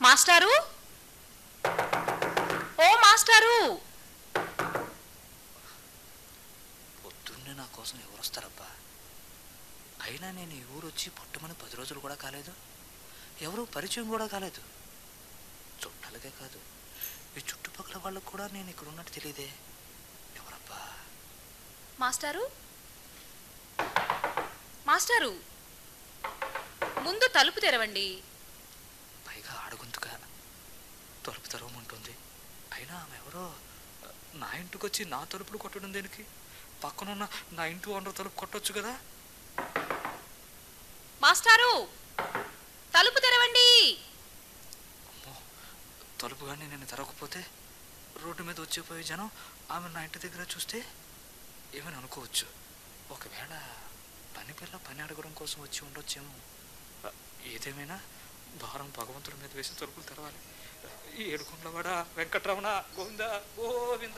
మాస్టారు ఓ మాస్టారు పొద్దున్నే నా కోసం ఎవరు వస్తారబ్బా అయినా నేను ఈ ఊరు వచ్చి పుట్టమని పది రోజులు కూడా కాలేదు ఎవరు పరిచయం కూడా కాలేదు చుట్టాలకే కాదు ఈ చుట్టుపక్కల వాళ్ళకు కూడా నేను ఇక్కడ ఉన్నట్టు తెలియదే ఎవరబ్బా మాస్టారు మాస్టారు ముందు తలుపు తెరవండి పైగా ఆడగొంతుగా తలుపు తెరవమంటుంది అయినా ఆమె ఎవరో నా ఇంటికి వచ్చి నా తలుపులు కొట్టడం దేనికి పక్కనున్న నా ఇంటి ఓనర్ తలుపు కొట్టొచ్చు కదా మాస్టారు తలుపు తెరవండి అమ్మో తలుపు కానీ నేను తెరవకపోతే రోడ్డు మీద వచ్చేపోయే జనం ఆమె నా ఇంటి దగ్గర చూస్తే ఏమని అనుకోవచ్చు ఒకవేళ పని పిల్ల పని అడగడం కోసం వచ్చి ఉండొచ్చేమో ఆ, ఏదేమైనా భారం భగవంతుడి మీద వేసి తలుపులు తెరవాలి ఈ ఏడుకొండవాడ వెంకట్రమణ గోవింద గోవింద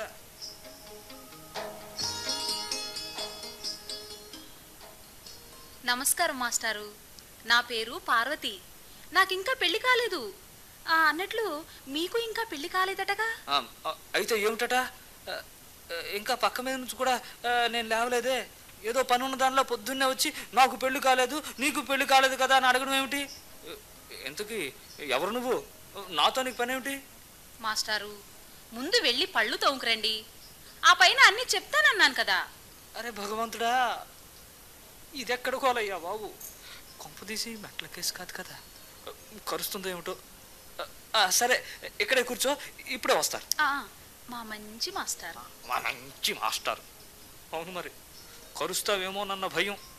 నమస్కారం మాస్టారు నా పేరు పార్వతి నాకింకా పెళ్లి కాలేదు ఆ, అన్నట్లు మీకు ఇంకా పెళ్లి కాలేదటగా ఆ, ఆ, అయితే ఏమిటట ఆ, ఆ, ఇంకా పక్క మీద నుంచి కూడా ఆ, నేను లేవలేదే ఏదో పని ఉన్న దానిలో పొద్దున్నే వచ్చి నాకు పెళ్లి కాలేదు నీకు పెళ్లి కాలేదు కదా అని అడగడం ఏమిటి ఎంతకి ఎవరు నువ్వు నాతో నీకు పని ఏమిటి మాస్టారు ముందు వెళ్ళి పళ్ళు తోముకురండి ఆ పైన అన్ని చెప్తానన్నాను కదా అరే భగవంతుడా ఇది ఎక్కడ కోలయ్యా బాబు కొంపదీసి మెట్ల కేసు కాదు కదా కరుస్తుందో ఏమిటో ఆ, సరే ఇక్కడే కూర్చో ఇప్పుడే వస్తారు ఆ, మా మంచి మాస్టారు మా మంచి మాస్టర్ అవును మరి కరుస్తావేమోనన్న భయం